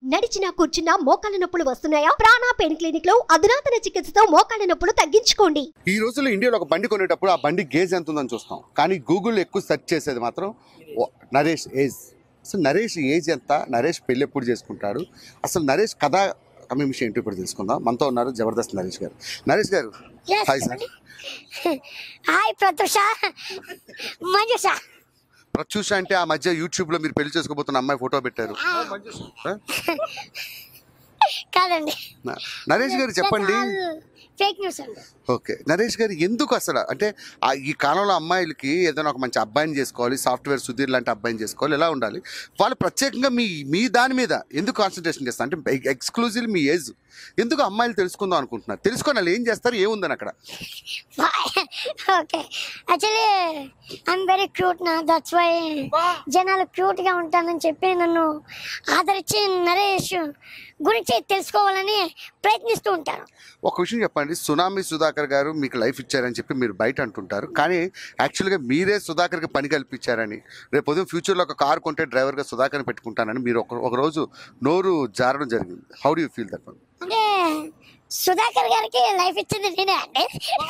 నడిచినా కూర్చున్నా మోకాళ్ళ నొప్పులు వస్తున్నాయా ప్రాణా పెయిన్ క్లినిక్ లో అధునాతన చికిత్సతో మోకాళ్ళ నొప్పులు తగ్గించుకోండి ఈ రోజుల్లో ఇండియాలో ఒక బండి కొనేటప్పుడు ఆ బండి గేజ్ ఎంత ఉందని చూస్తాం కానీ గూగుల్ ఎక్కువ సెర్చ్ చేసేది మాత్రం ఓ- నరేష్ ఏజ్ అసలు నరేష్ ఏజ్ ఎంత నరేష్ పెళ్ళి ఎప్పుడు చేసుకుంటాడు అసలు నరేష్ కథ అమ్మే విషయం ఏంటో ఇప్పుడు తెలుసుకుందాం మనతో ఉన్నారు జబర్దస్త్ నరేష్ గారు నరేష్ గారు Yes, hi sir hi Pratyusha Manjusha Pratyusha అంటే ఆ మధ్య యూట్యూబ్ లో మీరు పెళ్లి చేసుకోబోతున్న అమ్మాయి ఫోటో పెట్టారు ఆ? కాదండి న- నరేష్ గారు చెప్పండి ఫేక్ న్యూస్ అండి ఓకే నరేష్ గారు ఎందుకు అసలు అంటే ఆ ఈ కాలంలో అమ్మాయిలకి ఏదైనా ఒక మంచి అబ్బాయిని చేసుకోవాలి సాఫ్ట్వేర్ సుధీర్ లాంటి అబ్బాయిని చేసుకోవాలి ఎలా ఉండాలి వాళ్ళు ప్రత్యేకంగా మీ మీ దాని మీద ఎందుకు కాన్సన్ట్రేషన్ చేస్తారు అంటే ఎక్స్క్లూజివ్ మీ ఏజ్ ఎందుకు అమ్మాయిలు తెలుసుకుందాం అనుకుంటున్నారు తెలుసుకొని వాళ్ళు ఏం చేస్తారు ఏముందని అక్కడ okay actually I'm very cute నా దట్స్ వై జనాలు క్యూట్ గా ఉంటానని చెప్పి నన్ను ఆదరించి నరేష్ గురించి తెలుసుకోవాలని ప్రయత్నిస్తూ ఉంటారు ఒక విషయం చెప్పండి సునామీ సుధాకర్ గారు మీకు లైఫ్ ఇచ్చారని చెప్పి మీరు బయట అంటుంటారు కానీ యాక్చువల్గా మీరే సుధాకర్కి పని కల్పించారని రేపు ఉదయం ఫ్యూచర్లో ఒక కారు కొంటే డ్రైవర్గా సుధాకర్ని పెట్టుకుంటానని మీరు ఒక ఒక రోజు నోరు జారడం జరిగింది how do you feel that one అంటే సుధాకర్ గారికి లైఫ్ ఇచ్చింది నేనే అండి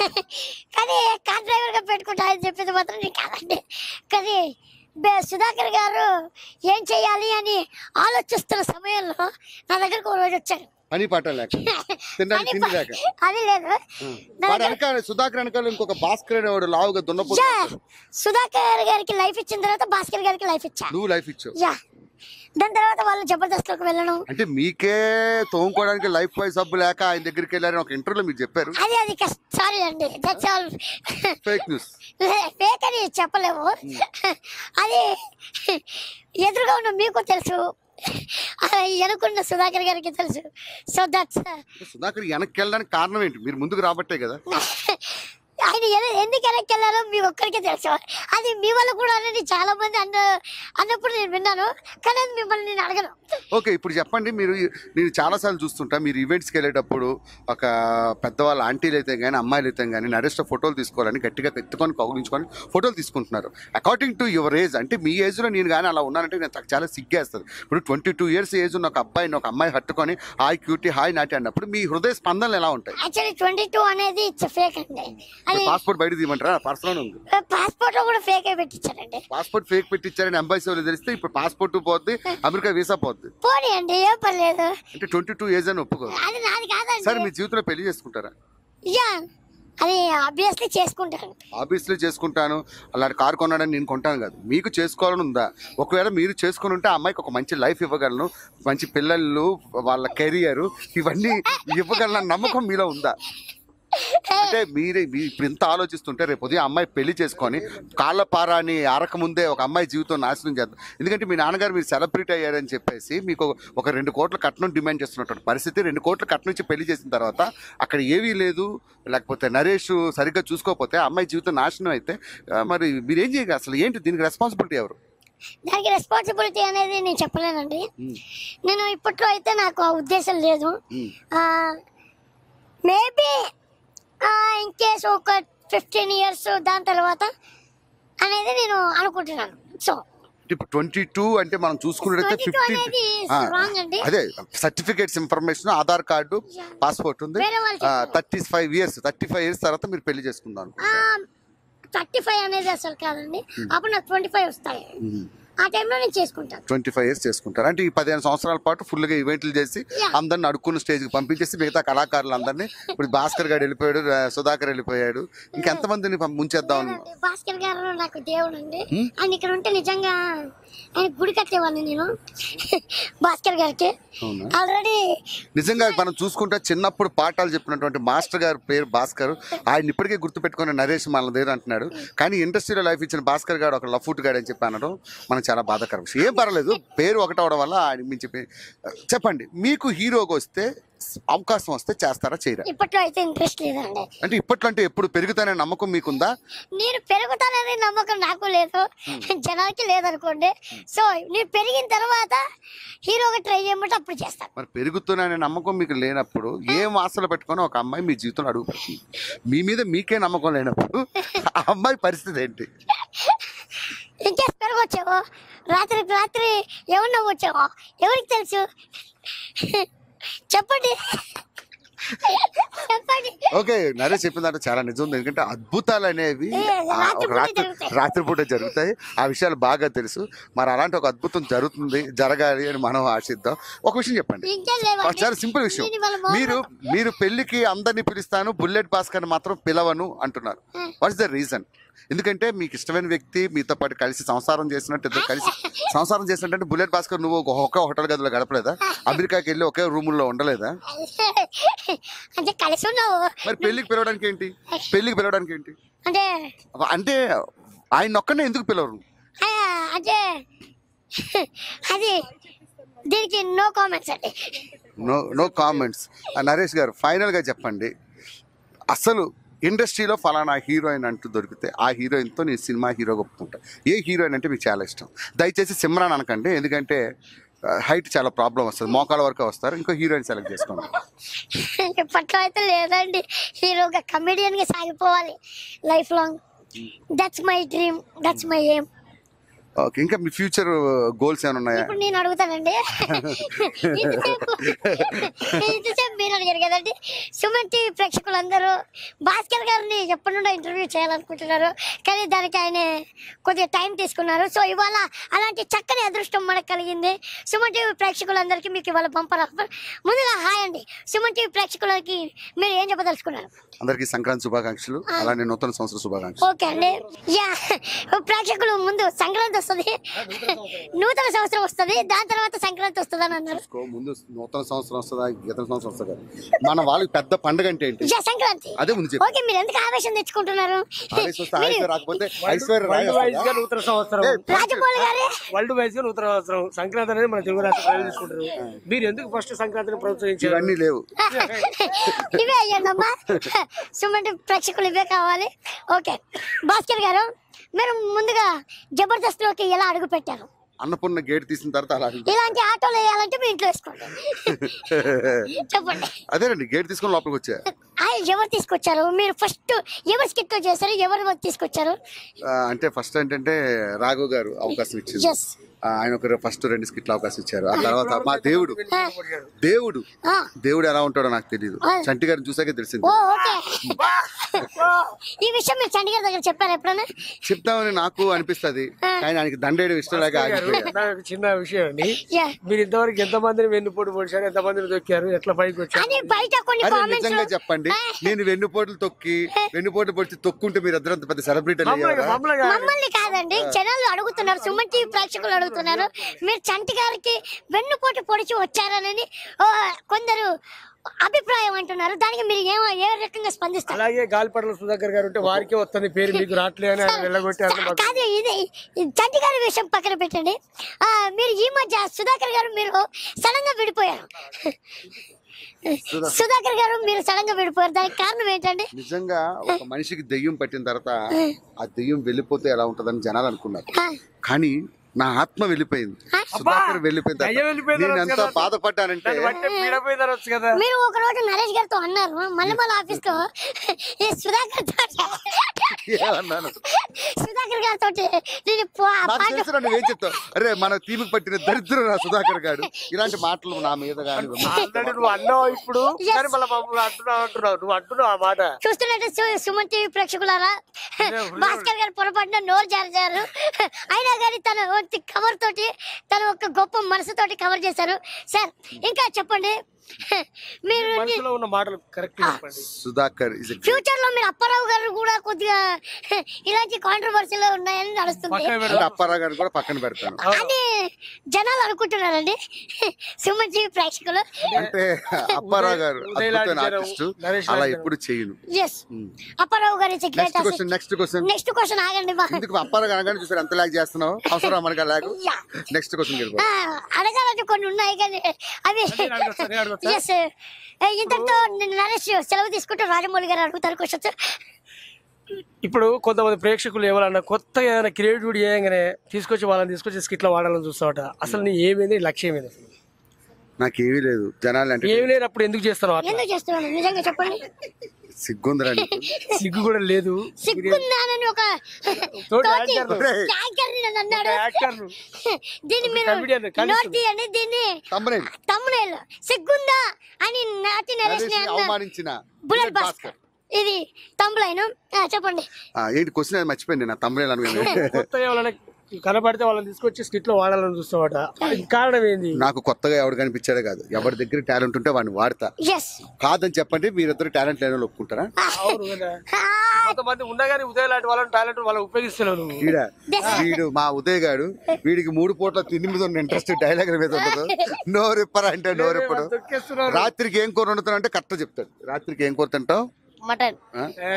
కానీ కార్ డ్రైవర్ గా పెట్టుకుంటా అని చెప్పింది మాత్రం నేను కాదండి కానీ బే- సుధాకర్ గారు ఏం చేయాలి అని ఆలోచిస్తున్న సమయంలో నా దగ్గరకు ఒక రోజు వచ్చారు పని పాట లేక తినడానికి తిండి లేక అది లేదు నా వాడు దగ్గర- వెనకాల సుధాకర్ వెనకాల ఇంకొక భాస్కర్ అనేవాడు లావుగా దున్నపోతు యా, సుధాకర్ గారికి లైఫ్ ఇచ్చిన తర్వాత భాస్కర్ గారికి లైఫ్ ఇచ్చా నువ్వు లైఫ్ ఇచ్చావు యా దాని తర్వాత వాళ్ళు జబర్దస్త్ లోకి వెళ్ళడం అంటే మీకే తోముకోవడానికి లైఫ్ బాయ్ సబ్బు లేక ఆయన దగ్గరికి వెళ్ళారని ఒక ఇంటర్వ్యూలో మీరు చెప్పారు అది అది సారీ అండి that's all fake news fake అని చెప్పలేము అది ఎదురుగా ఉన్న మీకు తెలుసు ఎనుకున్న సుధాకర్ గారికి తెలుసు సో దట్స్ సుధాకర్ వెనక్కి వెళ్ళడానికి కారణం ఏంటి మీరు ముందుకు రాబట్టే కదా ఆయన ఎన- ఎందుకు వెనక్కి వెళ్ళారో మీ ఒక్కరికే తెలుసు అది మీ వల్ల కూడా అనేది చాలా మంది అన్న అన్నప్పుడు నేను విన్నాను కానీ అది మిమ్మల్ని నేను అడగను ఓకే ఇప్పుడు చెప్పండి మీరు నేను చాలాసార్లు చూస్తుంటా మీరు ఈవెంట్స్కి వెళ్ళేటప్పుడు ఒక పెద్దవాళ్ళ ఆంటీలు అయితే కానీ అమ్మాయిలు అయితే కానీ నరేష్ ఫోటోలు తీసుకోవాలని గట్టిగా ఎత్తుకొని కౌగులించుకొని ఫోటోలు తీసుకుంటున్నారు అకార్డింగ్ టు యువర్ ఏజ్ అంటే మీ ఏజ్లో నేను కానీ అలా ఉన్నానంటే నేను నాకు చాలా సిగ్గేస్తుంది ఇప్పుడు ట్వంటీ టూ ఇయర్స్ ఏజ్ ఉన్న ఒక అబ్బాయిని ఒక అమ్మాయి హట్టుకొని హాయ్ క్యూటీ హాయ్ నాటి అన్నప్పుడు మీ హృదయ స్పందనలు ఎలా ఉంటాయి యాక్చువల్లీ ట్వంటీ టూ అనేది ఇట్స్ ఫేక్ అండి అది పాస్పోర్ట్ బయట తీయమంటారా పర్సనల్ ఉంది పాస్పోర్ట్ లో కూడా ఫేక్ అయి పెట్టించారండి పాస్పోర్ట్ ఫేక్ పెట్టించారని ఎంబాసీ వాళ్ళు తెలిస్తే ఇప్పుడు పాస్పోర్ట్ పోద్ది అమెరికా వీసా పోద్ది పోనీ అండి ఏం పర్లేదు అంటే ట్వంటీ టూ ఏజ్ అని ఒప్పుకోరు అది నాది కాదండి సార్ మీ జీవితంలో పెళ్లి చేసుకుంటారా యా అది ఆబ్వియస్లీ చేసుకుంటాను ఆఫీస్లో చేసుకుంటాను అలాంటి కారు కొన్నాడని నేను కొంటాను కాదు మీకు చేసుకోవాలని ఉందా ఒకవేళ మీరు చేసుకుని ఉంటే ఆ అమ్మాయికి ఒక మంచి లైఫ్ ఇవ్వగలను మంచి పిల్లలు వాళ్ళ కెరియర్ ఇవన్నీ ఇవ్వగలన నమ్మకం మీలో ఉందా అంటే మీరే మీ ఇప్పుడు ఇంత ఆలోచిస్తుంటే రేపు ఉదయం అమ్మాయి పెళ్లి చేసుకొని కాళ్ళ పారాని ఆరక ముందే ఒక అమ్మాయి జీవితం నాశనం చేద్దాం ఎందుకంటే మీ నాన్నగారు మీరు సెలబ్రిటీ అయ్యారని చెప్పేసి మీకు ఒక రెండు కోట్ల కట్నం డిమాండ్ చేస్తున్నటువంటి పరిస్థితి రెండు కోట్ల కట్నం ఇచ్చి పెళ్లి చేసిన తర్వాత అక్కడ ఏవీ లేదు లేకపోతే నరేష్ సరిగ్గా చూసుకోకపోతే ఆ అమ్మాయి జీవితం నాశనం అయితే ఆ, మరి మీరు ఏం చేయగలరు అసలు ఏంటి దీనికి రెస్పాన్సిబిలిటీ ఎవరు దానికి రెస్పాన్సిబిలిటీ అనేది నేను చెప్పలేనండి నేను ఇప్పట్లో అయితే నాకు ఆ ఉద్దేశం లేదు మేబీ ఇన్ కేస్ ఒక ఫిఫ్టీన్ ఇయర్స్ దాని తర్వాత అనేది నేను అనుకుంటున్నాను సో ఇప్పుడు ట్వంటీ టూ అంటే మనం చూసుకున్నట్టయితే 22 ఫిఫ్టీ అనేది wrong అండి. అదే certificates information Aadhaar card Yeah. Passport ఉంది వేరే వాళ్ళు చెప్పారు. Thirty five years thirty five years తర్వాత మీరు పెళ్లి చేసుకుందాం థర్టీ ఫైవ్ అనేది అసలు కాదండి అప్పుడు నాకు ట్వంటీ ఫైవ్ వస్తాయి ఆ టైంలో నేను చేసుకుంటాను ట్వంటీ ఫైవ్ ఇయర్స్ చేసుకుంటారు అంటే ఈ పదిహేను సంవత్సరాల పాటు ఫుల్గా ఈవెంట్లు చేసి Yeah. అందరిని అడుక్కున్న స్టేజ్కి పంపించేసి మిగతా కళాకారులు అందరినీ ఇప్పుడు భాస్కర్ గారు వెళ్ళిపోయాడు రా- సుధాకర్ వెళ్ళిపోయాడు ఇంకెంతమందిని పం- ముంచేద్దాం లేదండి, భాస్కర్ గారు నాకు దేవుడు అండి ఆయన ఇక్కడ ఉంటే నిజంగా ఆయన గుడి కట్టేవాడిని నేను భాస్కర్ గారికి అవునా? ఆల్రెడీ నిజంగా మనం చూసుకుంటే చిన్నప్పుడు పాఠాలు చెప్పినటువంటి మాస్టర్ గారు పేరు భాస్కర్ ఆయన ఇప్పటికే గుర్తుపెట్టుకున్న నరేష్ మన దగ్గర అంటున్నాడు కానీ ఇండస్ట్రీలో లైఫ్ ఇచ్చిన భాస్కర్ గారు ఒక లఫూట్ గాడు అని చెప్పి అనడం మనకు చాలా బాధాకరం విషయం ఏం పర్వాలేదు పేరు ఒకటవడం వల్ల ఆయన మించి పే- చెప్పండి మీకు హీరోగా వస్తే అవకాశం వస్తే చేస్తారా చేయరా ఇప్పట్లో అయితే ఇంట్రెస్ట్ లేదండి అంటే ఇప్పట్లో అంటే ఎప్పుడు పెరుగుతానే నమ్మకం మీకుందా నేను పెరుగుతాననే నమ్మకం నాకు లేదు జనానికి లేదనుకోండి సో నేను పెరిగిన తర్వాత హీరోగా ట్రై చేయమంటే అప్పుడు చేస్తాను మరి పెరుగుతున్నానే నమ్మకం మీకు లేనప్పుడు ఏం ఆశలు పెట్టుకొని ఒక అమ్మాయి మీ జీవితంలో అడుగు పెడుతుంది మీ మీద మీకే నమ్మకం లేనప్పుడు ఆ అమ్మాయి పరిస్థితి ఏంటి ఇంకేస్ పెరగొచ్చావో రాత్రికి రాత్రి ఏమన్నా వచ్చావో ఎవరికి తెలుసు చెప్పండి చెప్పండి ఓకే నరేష్ చెప్పిన దాంట్లో చాలా నిజం ఉంది ఎందుకంటే అద్భుతాలు అనేవి ఏ, ఆ, ఒక రాత్రిపూట రాత్రి జరుగుతాయి. రాత్రిపూట జరుగుతాయి ఆ విషయాలు బాగా తెలుసు మరి అలాంటి ఒక అద్భుతం జరుగుతుంది జరగాలి అని మనం ఆశిద్దాం ఒక విషయం చెప్పండి ఇంకేం లేవండి. చాలా సింపుల్ విషయం నేను ఇవాళ మార్నింగ్ మీరు మీరు పెళ్లికి అందరినీ పిలుస్తాను బుల్లెట్ భాస్కర్ మాత్రం పిలవను అంటున్నారు వాట్స్ ద రీజన్ ఎందుకంటే మీకు ఇష్టమైన వ్యక్తి మీతో పాటు కలిసి సంసారం చేసినట్టు ఇద్దరు కలిసి సంసారం చేసినట్టు బుల్లెట్ భాస్కర్ నువ్వు ఒక ఒకే హోటల్ గదిలో గడపలేదా అమెరికాకి వెళ్ళి ఒకే రూముల్లో ఉండలేదా అంటే కలిసి ఉన్నావు మరి పెళ్లికి పిలవడానికి ఏంటి పెళ్లికి పిలవడానికి ఏంటి అంటే అంటే ఆయన ఒక్కనే ఎందుకు పిలవరు ఆ, అంటే అది దీనికి నో కామెంట్స్ అండి నో నో కామెంట్స్ నరేష్ గారు ఫైనల్గా చెప్పండి అసలు ఇండస్ట్రీలో ఫలానా హీరోయిన్ అంటూ దొరికితే ఆ హీరోయిన్తో నేను సినిమా హీరోగా ఒప్పుకుంటా ఏ హీరోయిన్ అంటే మీకు చాలా ఇష్టం దయచేసి సిమ్రాన్ అనకండి ఎందుకంటే హైట్ చాలా ప్రాబ్లం వస్తుంది మోకాల వరకు వస్తారు ఇంకో హీరోయిన్ సెలెక్ట్ చేసుకోండి ఇప్పట్లో అయితే లేదండి హీరోగా కమెడియన్ గా సాగిపోవాలి life long that's my dream that's my aim okay ఇంకా మీ ఫ్యూచర్ గోల్స్ ఏమైనా ఉన్నాయా ఇప్పుడు నేను అడుగుతానండి ఇంతసేపు ఇంతసేపు మీరు అడిగారు కదండి సుమన్ టీవీ ప్రేక్షకులందరూ భాస్కర్ గారిని ఎప్పటి నుండో ఇంటర్వ్యూ చేయాలనుకుంటున్నారు కానీ దానికి ఆయన కొద్దిగా టైం తీసుకున్నారు సో ఇవాళ అలాంటి చక్కని అదృష్టం మనకు కలిగింది సుమన్ టీవీ ప్రేక్షకులందరికీ మీకు ఇవాళ బంపర్ ఆఫర్ ముందుగా హాయ్ అండి సుమన్ టీవీ ప్రేక్షకులకి మీరు ఏం చెప్పదలుచుకున్నారు అందరికీ సంక్రాంతి శుభాకాంక్షలు అలానే నూతన సంవత్సర శుభాకాంక్షలు ఓకే అండి యా ప్రేక్షకులు ముందు సంక్రాంతి వస్తుంది నూతన సంవత్సరం వస్తుంది దాని తర్వాత సంక్రాంతి వస్తుంది అని అన్నారు చూసుకో, ముందు నూతన సంవత్సరం వస్తుందా గీతన సంవత్సరం వస్తుందా మన వాళ్ళకి పెద్ద పండుగ అంటే ఏంటి యా సంక్రాంతి అదే ముందు చెప్పు ఓకే మీరు ఎందుకు ఆవేశం తెచ్చుకుంటున్నారు ఆవేశం వస్తే ఆవేశం రాకపోతే ఐశ్వర్య రాయ్ వరల్డ్ వైజ్ గా వస్తుందా? నూతన సంవత్సరం ఏయ్, రాజమౌళి గారే వరల్డ్ వైజ్ గా నూతన సంవత్సరం సంక్రాంతి అనేది మన తెలుగు రాష్ట్ర ప్రజలు తీసుకుంటారు మీరు ఎందుకు ఫస్ట్ సంక్రాంతిని ప్రోత్సహించారు ఇవన్నీ లేవు ఇవే అయ్యండమ్మా సుమంటి ప్రేక్షకులు ఇవే కావాలి ఓకే భాస్కర్ గారు మీరు ముందుగా జబర్దస్త్ లోకి ఎలా అడుగు పెట్టారు అన్నపూర్ణ గేట్ తీసిన తర్వాత అలా అడిగి- ఇలాంటి ఆటోలు వేయాలంటే మీ ఇంట్లో వేసుకోండి చెప్పండి అదేనండి గేట్ తీసుకొని లోపలికి వచ్చా ఆయన ఎవరు తీసుకొచ్చారు మీరు ఫస్ట్ ఎవరు స్కిట్ చేశారు ఎవరు తీసుకొచ్చారు ఆ, అంటే ఫస్ట్ ఏంటంటే రాఘవ్ గారు అవకాశం ఇచ్చింది ఎస్ ఆ, ఆయన ఒక ఫస్ట్ రెండు స్కిట్లు అవకాశం ఇచ్చారు ఆ తర్వాత మా దేవుడు దేవుడు దేవుడు ఎలా ఉంటాడో నాకు తెలియదు చంటి గారిని చూసాకే తెలిసింది ఓ ఓకే ఈ విషయం మీరు చండీగఢ్ దగ్గర చెప్పారు ఎప్పుడైనా చెప్తామని నాకు అనిపిస్తది కానీ ఆయనకి దండేయడం ఇష్టం లేక ఆగిపోయారు నాకు చిన్న విషయం అండి యా మీరు ఇంతవరకు ఎంత మందిని వెన్నుపోటు పొడిచారు ఎంత మందిని దొక్కారు ఎట్లా పైకి వచ్చారు అని బయట కొన్ని అరే కామెంట్స్ నిజంగా చెప్పండి నేను వెన్నుపోట్లు తొక్కి వెన్నుపోట్లు పొడిచి తొక్కుంటే మీరు ఇద్దరు పెద్ద సెలబ్రిటీ మమ్మల్ని మమ్మల్ని కాదు. మమ్మల్ని కాదండి జనాలు అడుగుతున్నారు సుమన్ టీవీ ప్రేక్షకులు అడుగుతున్నారు మీరు చంటి గారికి వెన్నుపోటు పొడిచి వచ్చారనని ఓ, కొందరు అభిప్రాయం అంటున్నారు దానికి మీరు ఏ ఏ రకంగా స్పందిస్తారు అలాగే గాలిపట్ల సుధాకర్ గారు ఉంటే వారికే వస్తుంది పేరు మీకు రావట్లే అని ఆయన వెళ్ళగొట్టారు కా- కాదు ఇది ఇది చంటి గారి విషయం పక్కన పెట్టండి ఆ, మీరు ఈ మధ్య సుధాకర్ గారు మీరు సడన్ గా విడిపోయారు సుధాకర్ గారు మీరు సడన్ గా విడిపోయారు దానికి కారణం ఏంటండి నిజంగా ఒక మనిషికి దెయ్యం పట్టిన తర్వాత ఆ దెయ్యం వెళ్ళిపోతే ఎలా ఉంటుందని జనాలు అనుకున్నారు ఆ, కానీ నా ఆత్మ వెళ్ళిపోయింది సుధాకర్ వెళ్ళిపోయిన దయ్యం తర్వాత వెళ్ళిపోయింది నేను అనొచ్చు ఎంత కదా. బాధపడ్డానంటే దాన్ని బట్టే పీడపోయి తరొచ్చు కదా మీరు ఒక రోజు నరేష్ గారితో అన్నారు మల్లెమల ఆఫీస్ లో ఈ సుధాకర్ తోటి ఏమన్నాను సుధాకర్ గారితో నేను పో- నాకు పాట తెలుసు నువ్వేం చెప్తావు అరే మన తీమికి పట్టిన దరిద్రం నా సుధాకర్ గారు ఇలాంటి మాటలు నా మీద కానీ ఆల్రెడీ నువ్వు అన్నావు ఇప్పుడు కానీ మళ్ళీ మమ్మల్ని అంటున్నావు అంటున్నావు నువ్వు అంటున్నావు ఆ మాట చూస్తున్నట్టు సు- సుమన్ టీవీ ప్రేక్షకులారా భాస్కర్ గారు పొరపాటున నోరు జారారు అయినా కానీ తన కవర్ తోటి తన ఒక గొప్ప మనసుతోటి కవర్ చేశారు సార్ ఇంకా చెప్పండి మీరు మనసులో ఉన్న మాటలు కరెక్ట్ చెప్పండి సుధాకర్ ఇస్ ఫ్యూచర్ లో మీరు అప్పారావు గారు కూడా కొద్దిగా ఇలాంటి కాంట్రవర్సీలో ఉన్నాయని నడుస్తుంది పక్కన అంటే పెడదాం అప్పారావు గారిని కూడా పక్కన పెడతాను అని జనాలు అనుకుంటున్నారండి సుమన్ టీవీ ప్రేక్షకులు అంటే అప్పారావు గారు ఉదయ్ లాంటి అద్భుతమైన జనం, ఆర్టిస్ట్ నరేష్ అలా లాంటి ఎప్పుడు చేయను ఎస్ అప్పారావు గారి next question next question next question ఆగండి బా. ఎందుకు అప్పారావు గారు అనగానే చూసారు ఎంత లాగ్ చేస్తున్నావు అవసరం మనగా లాగు యా. నెక్స్ట్ క్వశ్చన్ ఆ, అడగాలంటే కొన్ని ఉన్నాయి కానీ అవి నేను అడగొచ్చా? నేను అడగొచ్చా? ఎస్ ఇంతటితో నేను నరేష్ సెలవు తీసుకుంటూ రాజమౌళి గారు అడుగుతారు క్వశ్చన్స్ ఇప్పుడు కొంతమంది ప్రేక్షకులు ఏమన్నా కొత్తగా ఏదైనా క్రియేటివిటీ చేయగానే తీసుకొచ్చి వాళ్ళని తీసుకొచ్చి స్కిట్లో వాడాలని చూస్తావట అసలు నీ ఏమైంది లక్ష్యం ఏది అసలు నాకేమీ లేదు జనాలు అంటే ఏమి లేనప్పుడు ఎందుకు చేస్తున్నావు అట్లా ఎందుకు చేస్తున్నాను నిజంగా చెప్పండి సిగ్గుందిరా నీకు. సిగ్గు కూడా లేదు సిగ్గుందానని ఒక తోటి తోటి యాంకర్ యాంకర్ ని నన్ను అన్నాడు యాక్టర్ దీన్ని మీరు comedian, కనిపిస్తుంది. నోట్ తీయండి దీన్ని తమ్ముడేంటి? తమ్మునేలు సిగ్గుందా అని నాటి నరేష్ నరేష్ని అవమానించిన బుల్లెట్ భాస్కర్ ఇది తమ్ములైన చెప్పండి ఆ, ఏంటి క్వశ్చన్ అది మర్చిపోయింది నా తమ్ముడే అనుకున్నాను కొత్తగా ఎవరైనా కనపడితే వాళ్ళని తీసుకొచ్చి స్కిట్ లో వాడాలని చూస్తామట కారణం ఏంది నాకు కొత్తగా ఎవడు కనిపించాడే కాదు ఎవరి దగ్గర టాలెంట్ ఉంటే వాడిని వాడతా ఎస్ కాదని చెప్పండి మీరిద్దరు టాలెంట్ లేని వాళ్ళు ఒప్పుకుంటారా అవును కదా కొంతమంది ఉన్నా కానీ ఉదయం లాంటి వాళ్ళని టాలెంట్ వాళ్ళని ఉపయోగిస్తున్నావు నువ్వు వీడ వీడు మా ఉదయ్ గాడు వీడికి మూడు పూట్ల తిండి మీద ఉన్న ఇంట్రెస్ట్ డైలాగ్ మీద ఉండదు నోరిప్పరా అంటే నోరిప్పడు తొక్కేస్తున్నారు. రాత్రికి ఏం కూర వండుతాను అంటే కరెక్ట్ చెప్తాడు రాత్రికి ఏం కూర తింటావు మటన్ ఆ? ఏ,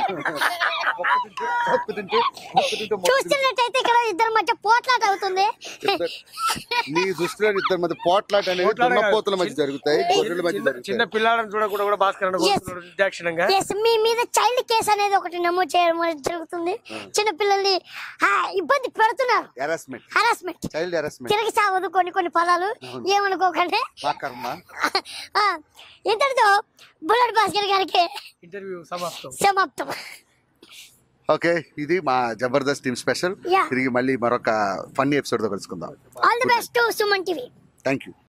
పప్పు తింటే పప్పు తింటే మొక్క చూస్తున్నట్టయితే ఇక్కడ ఇద్దరు మధ్య పోట్లాట అవుతుంది తింటాడు. నీ దృష్టిలో ఇద్దరు మధ్య పోట్లాట అనేది పోట్లాట కాదు. దున్నపోతుల మధ్య జరుగుతాయి గొర్రెల మధ్య చిన్న- చిన్న జరుగుతాయి పిల్లాడని చూడకుండా కూడా భాస్కర్ అన్న కొడుతున్నాడు నిర్దాక్షిణ్యంగా ఎస్ మీ మీద చైల్డ్ కేసు అనేది ఒకటి నమోదు చేయడం అనేది జరుగుతుంది చిన్న పిల్లల్ని ఆ, ఇబ్బంది పెడుతున్నారు హెరాస్మెంట్ హరాస్మెంట్ చైల్డ్ హెరాస్మెంట్ తిరిగి సావదు కొన్ని కొన్ని పదాలు ఏమనుకోకండి మా కర్మ ఆ, ఇంతటితో బుల్లెట్ భాస్కర్ గారికి ఇంటర్వ్యూ సమాప్తం సమాప్తం ఓకే ఇది మా జబర్దస్త్ టీమ్ స్పెషల్ Yeah. తిరిగి మళ్ళీ మరొక ఫన్నీ ఎపిసోడ్ తో కలుసుకుందాం all the best to Suman TV thank you